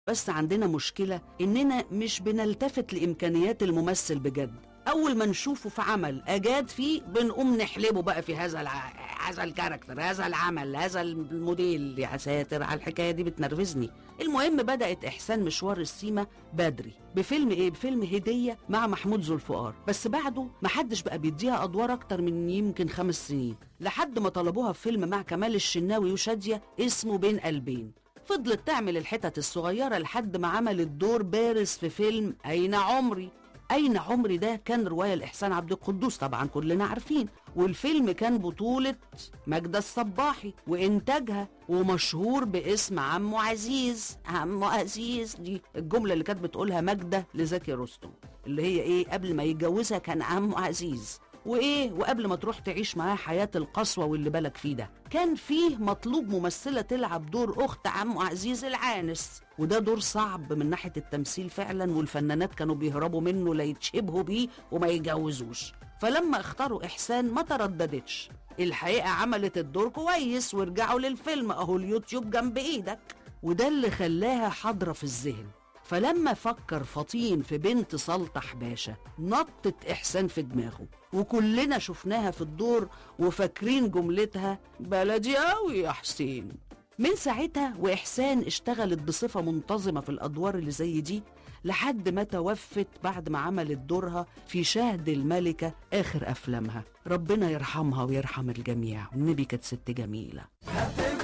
بس عندنا مشكلة إننا مش بنلتفت لإمكانيات الممثل بجد أول ما نشوفه في عمل أجاد فيه بنقوم نحلبه بقى في هذا الع... هذا الكاركتر هذا العمل هذا الموديل يا ساتر على الحكاية دي بتنرفزني المهم بدأت إحسان مشوار السيما بدري بفيلم إيه؟ بفيلم هدية مع محمود ذو الفقار بس بعده محدش بقى بيديها أدوار أكتر من يمكن خمس سنين لحد ما طلبوها في فيلم مع كمال الشناوي وشادية اسمه بين قلبين فضلت تعمل الحتت الصغيرة لحد ما عملت دور بارز في فيلم أين عمري أين عمري ده كان رواية لإحسان عبد القدوس طبعا كلنا عارفين والفيلم كان بطولة ماجدة الصباحي وإنتاجها ومشهور باسم عمو عزيز عمو عزيز دي الجملة اللي كانت بتقولها ماجدة لزكي رستم اللي هي إيه قبل ما يتجوزها كان عمو عزيز وايه وقبل ما تروح تعيش معاه حياه القسوه واللي بالك فيه ده كان فيه مطلوب ممثله تلعب دور اخت عمو عزيز العانس وده دور صعب من ناحيه التمثيل فعلا والفنانات كانوا بيهربوا منه لا يتشبهوا بيه وما يتجوزوش فلما اختاروا احسان ما ترددتش الحقيقه عملت الدور كويس ورجعوا للفيلم اهو اليوتيوب جنب ايدك وده اللي خلاها حاضره في الذهن فلما فكر فطين في بنت سلطح باشا نطت إحسان في دماغه وكلنا شفناها في الدور وفاكرين جملتها بلدي قوي يا حسين من ساعتها وإحسان اشتغلت بصفة منتظمة في الأدوار اللي زي دي لحد ما توفت بعد ما عملت دورها في شهد الملكة آخر أفلامها ربنا يرحمها ويرحم الجميع النبي كانت ست جميلة